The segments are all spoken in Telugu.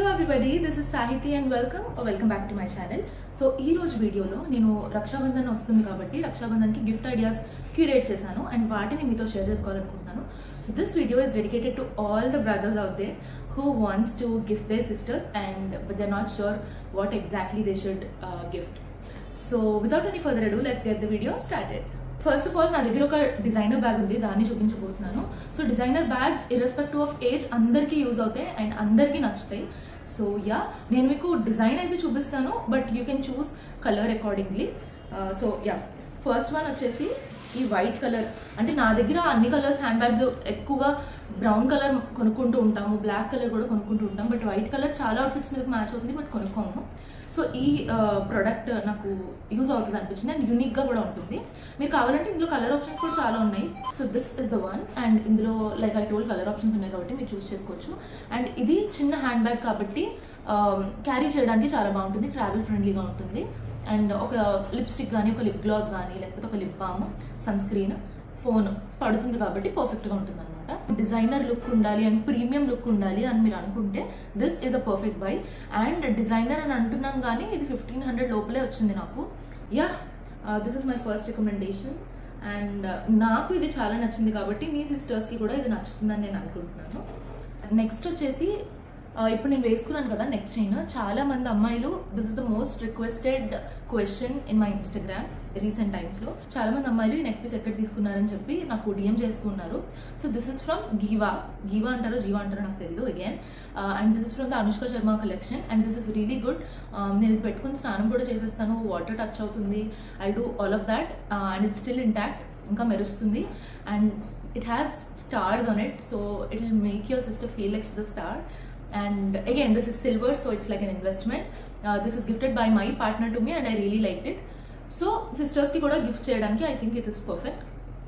hello everybody this is Sahithi and welcome welcome back to my channel so ఈ రోజు వీడియోలో నేను రక్షాబంధన్ వస్తుంది కాబట్టి రక్షాబంధన్కి గిఫ్ట్ ఐడియాస్ క్యూరేట్ చేశాను అండ్ వాటిని మీతో షేర్ చేసుకోవాలనుకుంటున్నాను so this video is dedicated to all the brothers out there who wants to gift their sisters and but they not sure what exactly they should gift so without any further ado let's get the video started first of all నా దగ్గర ఒక డిజైనర్ బ్యాగ్ ఉంది దాన్ని చూపించబోతున్నాను so designer bags irrespective of age అందరికీ యూజ్ అవుతాయి అండ్ అందరికీ నచ్చుతాయి సో యా నేను మీకు డిజైన్ అయితే చూపిస్తాను but you can choose colour accordingly so yeah first one వచ్చేసి ఈ వైట్ కలర్ అంటే నా దగ్గర అన్ని కలర్స్ హ్యాండ్ బ్యాగ్స్ ఎక్కువగా బ్రౌన్ కలర్ కొనుక్కుంటూ ఉంటాము బ్లాక్ కలర్ కూడా కొనుక్కుంటూ ఉంటాం బట్ వైట్ కలర్ చాలా అవుట్ఫిట్స్ మీద మ్యాచ్ అవుతుంది బట్ కొనుక్కోము సో ఈ ప్రోడక్ట్ నాకు యూజ్ అవుతుంది అనిపించింది అండ్ యూనిక్గా కూడా ఉంటుంది మీరు కావాలంటే ఇందులో కలర్ ఆప్షన్స్ కూడా చాలా ఉన్నాయి so this is the one and ఇందులో like I told colour options ఉన్నాయి కాబట్టి మీరు చూస్ చేసుకోవచ్చు అండ్ ఇది చిన్న హ్యాండ్ బ్యాగ్ కాబట్టి క్యారీ చేయడానికి చాలా బాగుంటుంది ట్రావెల్ ఫ్రెండ్లీగా ఉంటుంది అండ్ ఒక లిప్స్టిక్ కానీ ఒక లిప్ గ్లాస్ కానీ లేకపోతే ఒక lip balm sun screen phone పడుతుంది కాబట్టి పర్ఫెక్ట్గా ఉంటుంది అనమాట డిజైనర్ లుక్ ఉండాలి అండ్ ప్రీమియం లుక్ ఉండాలి అని మీరు అనుకుంటే this is a perfect buy and designer అని అంటున్నాను కానీ ఇది ఫిఫ్టీన్ హండ్రెడ్ లోపలే వచ్చింది నాకు yeah this is my first recommendation and నాకు ఇది చాలా నచ్చింది కాబట్టి మీ సిస్టర్స్కి కూడా ఇది నచ్చుతుందని నేను అనుకుంటున్నాను నెక్స్ట్ వచ్చేసి ఆ, ఇప్పుడు నేను వేసుకున్నాను కదా నెక్ చైన్ చాలా మంది అమ్మాయిలు this is the most requested question in my Instagram recent టైమ్స్లో చాలా మంది అమ్మాయిలు ఈ నెక్ పీస్ ఎక్కడ తీసుకున్నారని చెప్పి నాకు డిఎం చేస్తున్నారు so this is from Giva Giva అంటారో జీవా అంటారో నాకు తెలియదు again and this is from the Anushka Sharma collection and this is really good నేను ఇది పెట్టుకుని స్నానం కూడా చేసేస్తాను వాటర్ టచ్ అవుతుంది I do all of that and it still intact ఇంకా మెరుస్తుంది అండ్ it has stars on it so it will make your sister feel like she's a star and again this is silver so it's like an investment uh, this is gifted by my partner to me and i really liked it so sisters కి కూడా గిఫ్ట్ చేయడానికి I think it is perfect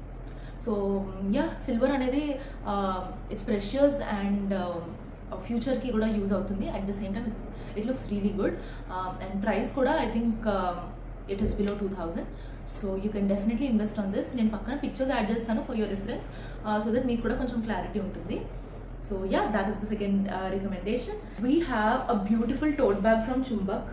so yeah silver అనేది ఇట్స్ ప్రెషియస్ అండ్ ఫ్యూచర్కి కూడా యూజ్ అవుతుంది at the same time it looks really good and price కూడా I think it is below two thousand so you can definitely invest on this నేను పక్కన పిక్చర్స్ యాడ్ చేస్తాను for your reference so that మీకు కూడా కొంచెం క్లారిటీ ఉంటుంది so yeah that is the second recommendation we have a beautiful tote bag from Chumbak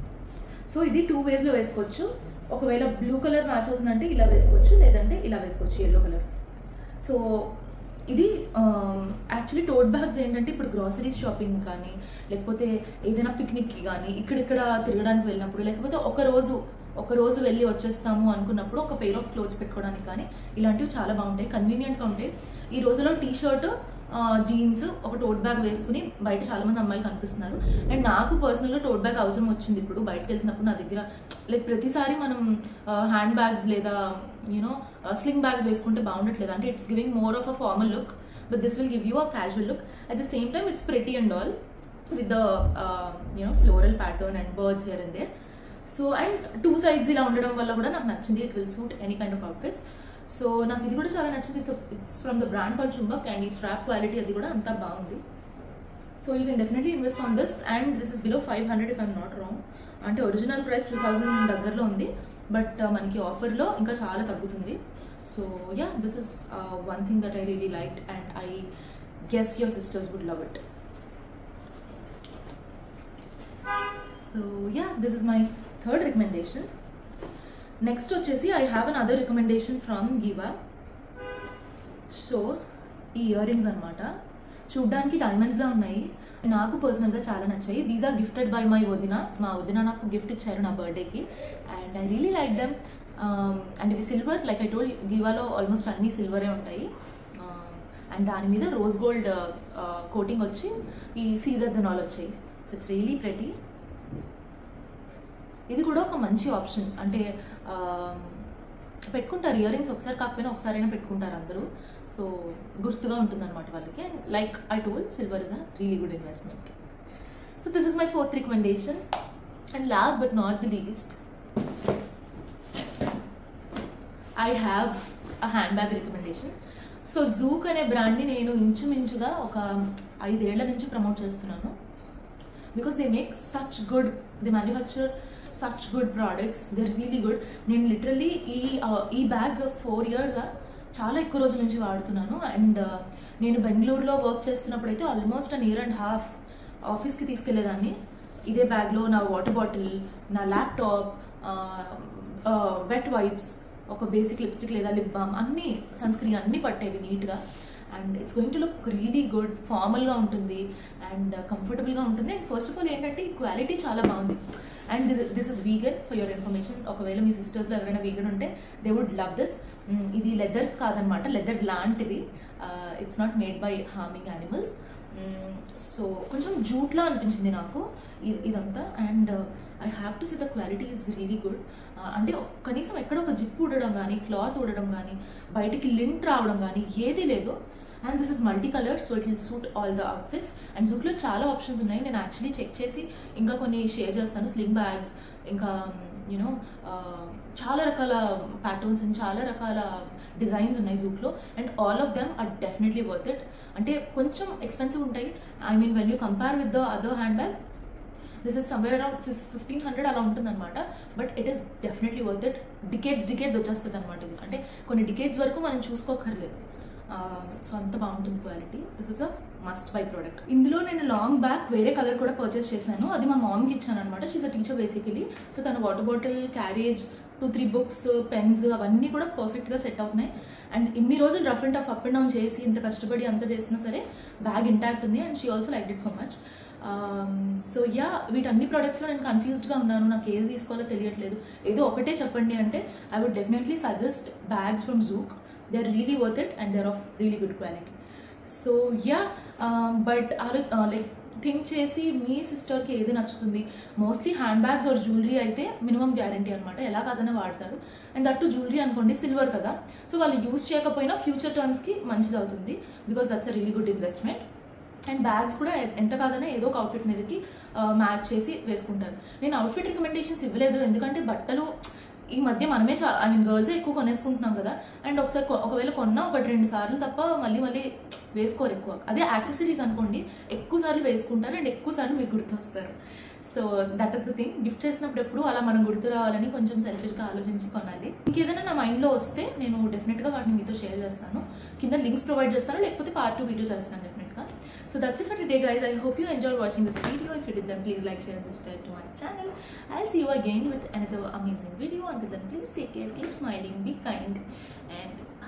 so ఇది టూ వేస్లో వేసుకోవచ్చు ఒకవేళ బ్లూ కలర్ మ్యాచ్ అవుతుందంటే ఇలా వేసుకోవచ్చు లేదంటే ఇలా వేసుకోవచ్చు ఎల్లో కలర్ సో ఇది యాక్చువల్లీ టోట్ బ్యాగ్స్ ఏంటంటే ఇప్పుడు గ్రాసరీస్ షాపింగ్ కానీ లేకపోతే ఏదైనా పిక్నిక్కి కానీ ఇక్కడిక్కడ తిరగడానికి వెళ్ళినప్పుడు లేకపోతే ఒక రోజు ఒక రోజు వెళ్ళి వచ్చేస్తాము అనుకున్నప్పుడు ఒక పెయిర్ ఆఫ్ క్లోత్స్ పెట్టుకోవడానికి కానీ ఇలాంటివి చాలా బాగుంటాయి కన్వీనియంట్గా ఉంటాయి ఈ రోజులో టీ షర్ట్ జీన్స్ ఒక టోట్ బ్యాగ్ వేసుకుని బయట చాలా మంది అమ్మాయిలు కనిపిస్తున్నారు అండ్ నాకు పర్సనల్గా టోట్ బ్యాగ్ అవసరం వచ్చింది ఇప్పుడు బయటకు వెళ్తున్నప్పుడు నా దగ్గర లైక్ ప్రతిసారి మనం హ్యాండ్ బ్యాగ్స్ లేదా యూనో స్లింగ్ బ్యాగ్స్ వేసుకుంటే బాగుండట్లేదు అంటే it's giving more of a formal look but this will give you a casual look at the same time it's pretty and all with the you know floral pattern and birds here and there so and two sides ఇలా ఉండడం వల్ల కూడా నాకు నచ్చింది it will suit any kind of outfits so నాకు ఇది కూడా చాలా నచ్చింది it's it's from the brand call Chumbak and ఈ స్ట్రాప్ క్వాలిటీ అది కూడా అంతా బాగుంది so you can definitely invest on this and this is below five hundred if I'm not wrong అంటే ఒరిజినల్ ప్రైస్ టూ థౌజండ్ దగ్గరలో ఉంది బట్ మనకి ఆఫర్లో ఇంకా చాలా తగ్గుతుంది so ya this is one thing that I really like and I guess your sisters would love it so ya this is my third recommendation next వచ్చేసి I have an other recommendation from Giva so ఈ ఇయర్ రింగ్స్ అనమాట చూడ్డానికి డైమండ్స్లా ఉన్నాయి నాకు పర్సనల్గా చాలా నచ్చాయి these are gifted by my వదిన మా వదిన నాకు గిఫ్ట్ ఇచ్చారు నా బర్త్డేకి and I really like them and ఇవి సిల్వర్ లైక్ ఐ టోల్ గివాలో ఆల్మోస్ట్ అన్నీ సిల్వరే ఉంటాయి అండ్ దాని మీద రోజ్ గోల్డ్ కోటింగ్ వచ్చి ఈ సీజర్స్ అండ్ ఆల్ వచ్చాయి సో ఇట్స్ రియలీ ప్రెటీ ఇది కూడా ఒక మంచి ఆప్షన్ అంటే ఆ, పెట్టుకుంటారు ఇయర్ రింగ్స్ ఒకసారి కాకపోయినా ఒకసారైనా పెట్టుకుంటారు అందరూ సో గుర్తుగా ఉంటుంది అనమాట వాళ్ళకి and like I told silver is a really good investment so this is my fourth recommendation and last but not the least I have a hand bag recommendation so Zouk అనే బ్రాండ్ని నేను ఇంచుమించుగా ఒక ఐదేళ్ల నుంచి ప్రమోట్ చేస్తున్నాను because they make such good they manufacture such good products they really good నేను లిటరల్లీ ఈ uh, ఈ బ్యాగ్ ఫోర్ ఇయర్గా చాలా ఎక్కువ రోజుల నుంచి వాడుతున్నాను అండ్ నేను బెంగళూరులో వర్క్ చేస్తున్నప్పుడు అయితే almost an year and half ఆఫీస్కి తీసుకెళ్లేదాన్ని ఇదే బ్యాగ్లో నా వాటర్ బాటిల్ నా ల్యాప్టాప్ వెట్ వైప్స్ ఒక బేసిక్ లిప్స్టిక్ లేదా లిప్ బామ్ అన్నీ సన్ స్క్రీన్ అన్నీ పట్టేవి నీట్గా and it's going to look really good ఫార్మల్గా ఉంటుంది అండ్ కంఫర్టబుల్గా ఉంటుంది అండ్ ఫస్ట్ ఆఫ్ ఆల్ ఏంటంటే ఈ క్వాలిటీ చాలా బాగుంది and this this is vegan for your information ఒకవేళ మీ సిస్టర్స్లో ఎవరైనా వీగన్ ఉంటే దే వుడ్ లవ్ దిస్ ఇది లెదర్ కాదనమాట లెదర్ లాంటిది it's not made by harming animals so కొంచెం జూట్లా అనిపించింది నాకు ఇ- ఇదంతా and I have to see the quality is really good అంటే కనీసం ఎక్కడ ఒక జిప్ ఊడడం కానీ క్లాత్ ఊడడం కానీ బయటికి లింట్ రావడం కానీ ఏదీ లేదు and this is multi colour so it will suit all the outfits and జూట్లో చాలా ఆప్షన్స్ ఉన్నాయి నేను యాక్చువల్లీ చెక్ చేసి ఇంకా కొన్ని షేర్ చేస్తాను స్లింగ్ బ్యాగ్స్ ఇంకా యూనో చాలా రకాల ప్యాటర్న్స్ అండ్ చాలా రకాల డిజైన్స్ ఉన్నాయి జూట్లో and all of them are definitely worth it అంటే కొంచెం ఎక్స్పెన్సివ్ ఉంటాయి I mean when you compare with the other hand bag this is somewhere around fifteen hundred అలా ఉంటుందన్నమాట but it is definitely worth it decades decades వచ్చేస్తుంది అనమాట ఇది అంటే కొన్ని డికేట్స్ వరకు మనం చూసుకోకర్లేదు సో అంత బాగుంటుంది quality this is a must buy product ఇందులో నేను లాంగ్ బ్యాగ్ వేరే కలర్ కూడా పర్చేస్ చేశాను అది మా మామ్కి ఇచ్చాను అనమాట she's a teacher basically so తన water bottle carriage two three books pens అవన్నీ కూడా పర్ఫెక్ట్గా సెట్ అవుతున్నాయి అండ్ ఇన్ని రోజులు rough and tough up and down చేసి ఇంత కష్టపడి అంత చేసినా సరే బ్యాగ్ ఇంటాక్ట్ ఉంది and she also like it so much so yeah వీటన్ని ప్రోడక్ట్స్లో నేను కన్ఫ్యూజ్డ్గా ఉన్నాను నాకు ఏది తీసుకోవాలో తెలియట్లేదు ఏదో ఒకటే చెప్పండి అంటే I would definitely suggest bags from Zouk they are really worth it and they are of really good quality so ya but ఆలో లైక్ థింక్ చేసి మీ సిస్టర్కి ఏది నచ్చుతుంది mostly hand bags or jewellery అయితే మినిమం గ్యారంటీ అనమాట ఎలా కాదనే వాడతారు అండ్ దట్టు జ్యువెలరీ అనుకోండి సిల్వర్ కదా సో వాళ్ళు యూస్ చేయకపోయినా ఫ్యూచర్ టర్న్స్కి మంచిది అవుతుంది because that's a really good investment and bags కూడా ఎ- ఎంత కాదనే ఏదో ఒక అవుట్ఫిట్ మీదకి మ్యాచ్ చేసి వేసుకుంటారు నేను అవుట్ఫిట్ రికమెండేషన్స్ ఇవ్వలేదు ఎందుకంటే బట్టలు ఈ మధ్య మనమే చా ఐ మీన్ గర్ల్సే ఎక్కువ కొనేసుకుంటున్నాం కదా అండ్ ఒకసారి కొ- ఒకవేళ కొన్నా ఒకటి రెండు సార్లు తప్ప మళ్ళీ మళ్ళీ వేసుకోరు ఎక్కువ అదే యాక్సెసరీస్ అనుకోండి ఎక్కువ సార్లు వేసుకుంటారు అండ్ ఎక్కువ సార్లు మీకు గుర్తొస్తారు so that is the thing gift చేసినప్పుడు ఎప్పుడు అలా మనం గుర్తు రావాలని కొంచెం సెల్ఫిష్గా ఆలోచించి కొనాలి ఇంకేదైనా నా మైండ్లో వస్తే నేను డెఫినెట్గా వాటిని మీతో షేర్ చేస్తాను కింద లింక్స్ ప్రొవైడ్ చేస్తాను లేకపోతే పార్ట్ టూ వీడియో చేస్తాను డెఫినెట్గా so that's it for today guys I hope you enjoy watching this video if you did then please like share and subscribe to my channel I see you again with another amazing video అంటూ then please take care keep smiling be kind and